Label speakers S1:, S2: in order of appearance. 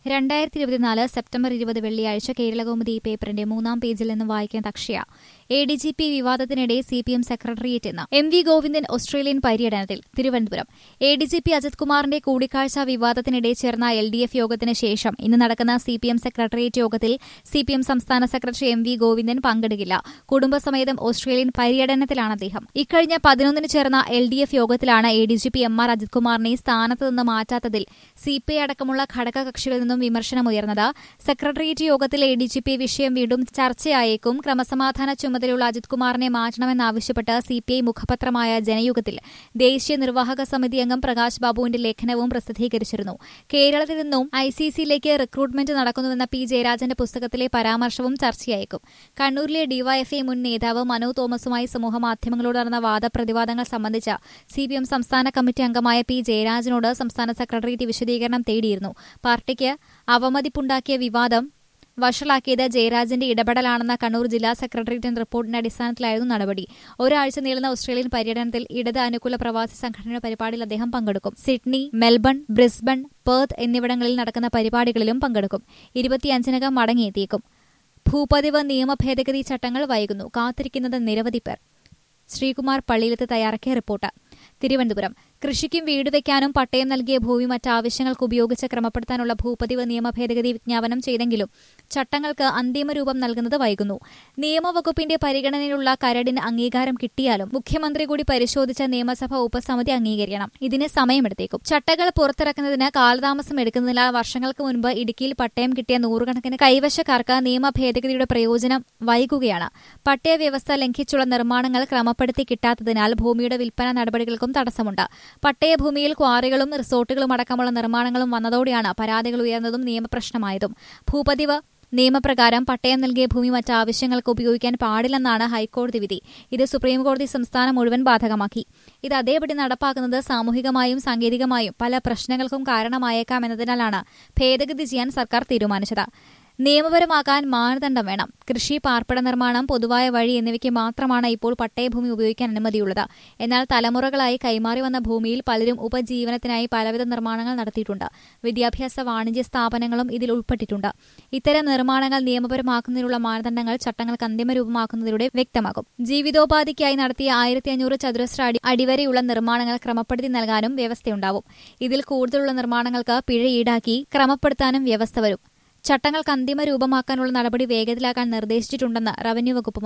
S1: രണ്ടായിരത്തി ഇരുപത്തിനാല് സെപ്റ്റംബർ ഇരുപത് വെള്ളിയാഴ്ച കേരളകൗമുദി പേപ്പറിന്റെ മൂന്നാം പേജിൽ നിന്ന് വായിക്കുന്ന Akshaya A D G P വിവാദത്തിനിടെ സി പി എം സെക്രട്ടേറിയറ്റ് ഇന്ന് എം വി ഗോവിന്ദൻ ഓസ്ട്രേലിയൻ പര്യടനത്തിൽ Thiruvananthapuram A D G P Ajith കുമാറിന്റെ കൂടിക്കാഴ്ച വിവാദത്തിനിടെ ചേർന്ന എൽ ഡി എഫ് യോഗത്തിന് ശേഷം ഇന്ന് നടക്കുന്ന സി പി എം സെക്രട്ടേറിയറ്റ് യോഗത്തിൽ സി പി എം സംസ്ഥാന സെക്രട്ടറി എം വി ഗോവിന്ദൻ പങ്കെടുക്കില്ല കുടുംബസമേതം ഓസ്ട്രേലിയൻ പര്യടനത്തിലാണ് അദ്ദേഹം ഇക്കഴിഞ്ഞ പതിനൊന്നിന് ചേർന്ന എൽ ഡി എഫ് യോഗത്തിലാണ് A D G P M R Ajith കുമാറിനെ സ്ഥാനത്ത് നിന്ന് മാറ്റാത്തതിൽ സി പി ഐ അടക്കമുള്ള ഘടകകക്ഷികളിൽ നിന്നും വിമർശനമുയർന്നത് സെക്രട്ടേറിയറ്റ് യോഗത്തിൽ എ ഡി ജി പി വിഷയം വീണ്ടും ചർച്ചയായേക്കും ക്രമസമാധാന ചുമതലയുള്ള അജിത് കുമാറിനെ മാറ്റണമെന്നാവശ്യപ്പെട്ട് സി പി ഐ മുഖപത്രമായ ജനയുഗത്തിൽ ദേശീയ നിർവാഹക സമിതി അംഗം പ്രകാശ് ബാബുവിന്റെ ലേഖനവും പ്രസിദ്ധീകരിച്ചിരുന്നു കേരളത്തിൽ നിന്നും ഐ സി സിയിലേക്ക് റിക്രൂട്ട്മെന്റ് നടക്കുന്നുവെന്ന പി ജയരാജന്റെ പുസ്തകത്തിലെ പരാമർശവും ചർച്ചയായേക്കും കണ്ണൂരിലെ ഡിവൈഎഫ്ഐ മുൻ നേതാവ് മനു തോമസുമായി സമൂഹമാധ്യമങ്ങളോട് നടന്ന വാദപ്രതിവാദങ്ങൾ സംബന്ധിച്ച് സി പി എം സംസ്ഥാന കമ്മിറ്റി അംഗമായ പി ജയരാജനോട് സംസ്ഥാന സെക്രട്ടേറിയറ്റ് വിശദീകരണം തേടിയിരുന്നു പാർട്ടിക്ക് അവമതിപ്പുണ്ടാക്കിയ വിവാദം വഷളാക്കിയത് ജയരാജന്റെ ഇടപെടലാണെന്ന കണ്ണൂർ ജില്ലാ സെക്രട്ടേറിയറ്റിന്റെ റിപ്പോർട്ടിന്റെ അടിസ്ഥാനത്തിലായിരുന്നു നടപടി ഒരാഴ്ച നീളുന്ന ഓസ്ട്രേലിയൻ പര്യടനത്തിൽ ഇടത് അനുകൂല പ്രവാസി സംഘടനയുടെ പരിപാടിയിൽ അദ്ദേഹം പങ്കെടുക്കും സിഡ്നി മെൽബൺ ബ്രിസ്ബൺ പേർത്ത് എന്നിവിടങ്ങളിൽ നടക്കുന്ന പരിപാടികളിലും പങ്കെടുക്കും ഇരുപത്തിയഞ്ചിനകം മടങ്ങിയെത്തിയേക്കും ഭൂപതിവ് നിയമ ഭേദഗതി ചട്ടങ്ങൾ വൈകുന്നു കാത്തിരിക്കുന്നത് നിരവധി പേർ ശ്രീകുമാർ പള്ളിയിലത്ത് തയ്യാറാക്കിയ റിപ്പോർട്ട് തിരുവനന്തപുരം കൃഷിക്കും വീട് വയ്ക്കാനും പട്ടയം നൽകിയ ഭൂമി മറ്റാവശ്യങ്ങൾക്ക് ഉപയോഗിച്ച് ക്രമപ്പെടുത്താനുള്ള ഭൂപതിവ് നിയമ ഭേദഗതി വിജ്ഞാപനം ചെയ്തെങ്കിലും ചട്ടങ്ങൾക്ക് അന്തിമ രൂപം നൽകുന്നത് വൈകുന്നു നിയമവകുപ്പിന്റെ പരിഗണനയിലുള്ള കരടിന് അംഗീകാരം കിട്ടിയാലും മുഖ്യമന്ത്രി കൂടി പരിശോധിച്ച നിയമസഭ ഉപസമിതി അംഗീകരിക്കണം ഇതിന് സമയമെടുത്തേക്കും ചട്ടങ്ങൾ പുറത്തിറക്കുന്നതിന് കാലതാമസം എടുക്കുന്നതിനാൽ വർഷങ്ങൾക്ക് മുൻപ് ഇടുക്കിയിൽ പട്ടയം കിട്ടിയ നൂറുകണക്കിന് കൈവശക്കാർക്ക് നിയമ ഭേദഗതിയുടെ പ്രയോജനം വൈകുകയാണ് പട്ടയ വ്യവസ്ഥ ലംഘിച്ചുള്ള നിർമ്മാണങ്ങൾ ക്രമപ്പെടുത്തി കിട്ടാത്തതിനാൽ ഭൂമിയുടെ വിൽപ്പന നടപടികൾക്കും തടസ്സമുണ്ട് പട്ടയഭൂമിയിൽ ക്വാറികളും റിസോർട്ടുകളും അടക്കമുള്ള നിർമ്മാണങ്ങളും വന്നതോടെയാണ് പരാതികൾ ഉയർന്നതും നിയമപ്രശ്നമായതും ഭൂപതിവ് നിയമപ്രകാരം പട്ടയം നൽകിയ ഭൂമി മറ്റാവശ്യങ്ങൾക്ക് ഉപയോഗിക്കാൻ പാടില്ലെന്നാണ് ഹൈക്കോടതി വിധി ഇത് സുപ്രീംകോടതി സംസ്ഥാനം മുഴുവൻ ബാധകമാക്കി ഇത് അതേപടി നടപ്പാക്കുന്നത് സാമൂഹികമായും സാങ്കേതികമായും പല പ്രശ്നങ്ങൾക്കും കാരണമായേക്കാം എന്നതിനാലാണ് ഭേദഗതി ചെയ്യാൻ സർക്കാർ തീരുമാനിച്ചത് നിയമപരമാക്കാൻ മാനദണ്ഡം വേണം കൃഷി പാർപ്പിട നിർമ്മാണം പൊതുവായ വഴി എന്നിവയ്ക്ക് മാത്രമാണ് ഇപ്പോൾ പട്ടയഭൂമി ഉപയോഗിക്കാൻ അനുമതിയുള്ളത് എന്നാൽ തലമുറകളായി കൈമാറി വന്ന ഭൂമിയിൽ പലരും ഉപജീവനത്തിനായി പലവിധ നിർമ്മാണങ്ങൾ നടത്തിയിട്ടുണ്ട് വിദ്യാഭ്യാസ വാണിജ്യ സ്ഥാപനങ്ങളും ഇതിൽ ഉൾപ്പെട്ടിട്ടുണ്ട് ഇത്തരം നിർമ്മാണങ്ങൾ നിയമപരമാക്കുന്നതിനുള്ള മാനദണ്ഡങ്ങൾ ചട്ടങ്ങൾക്ക് അന്തിമ രൂപമാക്കുന്നതിലൂടെ വ്യക്തമാകും ജീവിതോപാധിക്കായി നടത്തിയ ആയിരത്തി അഞ്ഞൂറ് ചതുരശ്ര അടി അടിവരെയുള്ള നിർമ്മാണങ്ങൾ ക്രമപ്പെടുത്തി നൽകാനും വ്യവസ്ഥയുണ്ടാവും ഇതിൽ കൂടുതലുള്ള നിർമ്മാണങ്ങൾക്ക് പിഴ ഈടാക്കി ക്രമപ്പെടുത്താനും വ്യവസ്ഥ വരും ചട്ടങ്ങൾക്ക് അന്തിമ രൂപമാക്കാനുള്ള നടപടി വേഗത്തിലാക്കാൻ നിർദ്ദേശിച്ചിട്ടുണ്ടെന്ന് റവന്യൂ വകുപ്പ്